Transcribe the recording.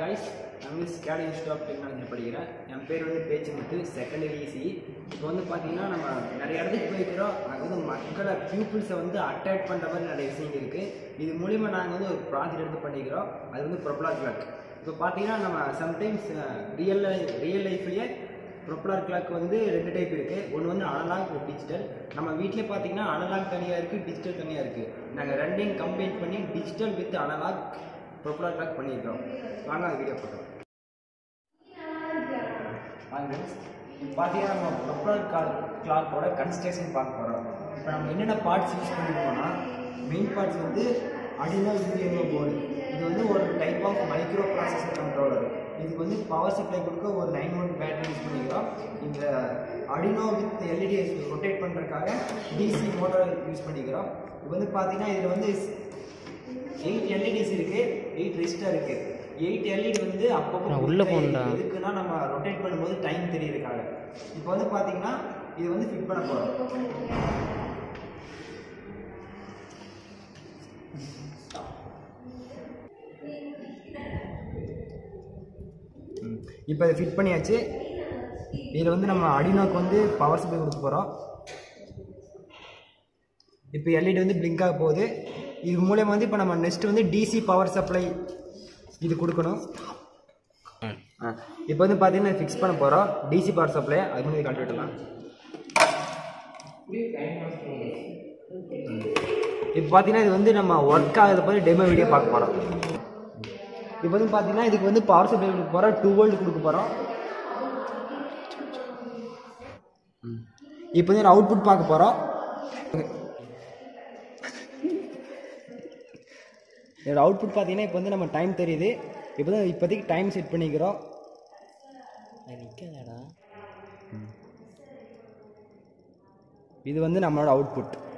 Guys நான் வந்து skate institute of technology படிக்கிறேன் என் பேர் வந்து பேச்சுமுத்து செகண்டரி இசி இப்போ வந்து பார்த்தீங்கன்னா நம்ம நிறைய இடத்துக்கு போயிருக்கிறோம் அங்கே வந்து மக்களை பியூப்பிள்ஸை வந்து அட்ராக்ட் பண்ணுற மாதிரி நிறைய விஷயங்கள் இருக்குது இது மூலிமா நாங்கள் வந்து ஒரு ப்ராஜெக்ட் எடுத்து பண்ணிக்கிறோம் அது வந்து ப்ரொப்பலர் கிளாக் இப்போ பார்த்தீங்கன்னா நம்ம சம்டைம்ஸ் ரியல் ரியல் லைஃப்லேயே ப்ரொப்பலர் கிளாக் வந்து ரெண்டு டைப் இருக்குது ஒன்று வந்து அனலாக் ஒரு டிஜிட்டல் நம்ம வீட்டிலே பார்த்தீங்கன்னா அனலாக் தனியாக இருக்குது டிஜிட்டல் தனியாக இருக்குது நாங்கள் ரெண்டையும் கம்பைன் பண்ணி digital with analog propeller clock பண்ணியிருக்கிறோம் வாங்க அது வீடியோ பார்க்கலாம் வாங்க இப்போ பார்த்தீங்கன்னா நம்ம ப்ரொப்பலர் கால் கிளாக்கோட கன்ஸ்ட்ரக்ஷன் பார்க்க போகிறோம் இப்போ நம்ம என்னென்ன பார்ட்ஸ் யூஸ் பண்ணிருக்கோம்னா மெயின் பார்ட்ஸ் வந்து அடினோ யூஎம்ஓ போர்டு இது வந்து ஒரு type of microprocessor controller இதுக்கு வந்து பவர் சப்ளை கொடுக்க ஒரு நைன் வோல்ட் பேட்டரி யூஸ் பண்ணிக்கிறோம் இந்த அடினோ வித் எல்இடி ரொட்டேட் பண்ணுறதுக்காக டிசி மோட்டார் யூஸ் பண்ணிக்கிறோம் இப்போ வந்து பார்த்தீங்கன்னா இதில் வந்து எயிட் எல்இடிஸ் இருக்குது எயிட் ரெஜிஸ்டர் இருக்குது எயிட் எல்இடி வந்து அப்பப்போ நான் உள்ள கொடுக்க போகணும்டா. எதுக்குன்னா நம்ம ரொட்டேட் பண்ணும்போது டைம் தெரியறதுக்காக இப்போ வந்து பார்த்தீங்கன்னா இது வந்து ஃபிட் பண்ண போகிறோம் இப்போ இதை ஃபிட் பண்ணியாச்சு இதில் வந்து நம்ம அடினோக்கு வந்து பவர் சப்ளை கொடுக்க போகிறோம் இப்போ எல்இடி வந்து பிளிங்க் ஆக போகுது இது மூலயமா வந்து இப்போ நம்ம நெக்ஸ்ட் வந்து டிசி பவர் சப்ளை இது கொடுக்கணும் ஆ இப்போ வந்து பார்த்தீங்கன்னா ஃபிக்ஸ் பண்ண போகிறோம் டிசி பவர் சப்ளை அது வந்து கழட்டி விட்டுலாம் இப்போ பார்த்தீங்கன்னா இது வந்து நம்ம ஒர்க் ஆகுது போது டெமோ வீடியோ பார்க்க போகிறோம் இப்போ வந்து பார்த்தீங்கன்னா இதுக்கு வந்து பவர் சப்ளை கொடுக்க போகிறோம் டூ வோல்ட் கொடுக்க போகிறோம் இப்போ வந்து அவுட்புட் பார்க்க போகிறோம் இதோட அவுட்புட் பார்த்தீங்கன்னா இப்போ வந்து நம்ம டைம் தெரியுது இப்போ தான் இப்போதைக்கு டைம் செட் பண்ணிக்கிறோம் நிற்காதடா இது வந்து நம்மளோட அவுட்புட்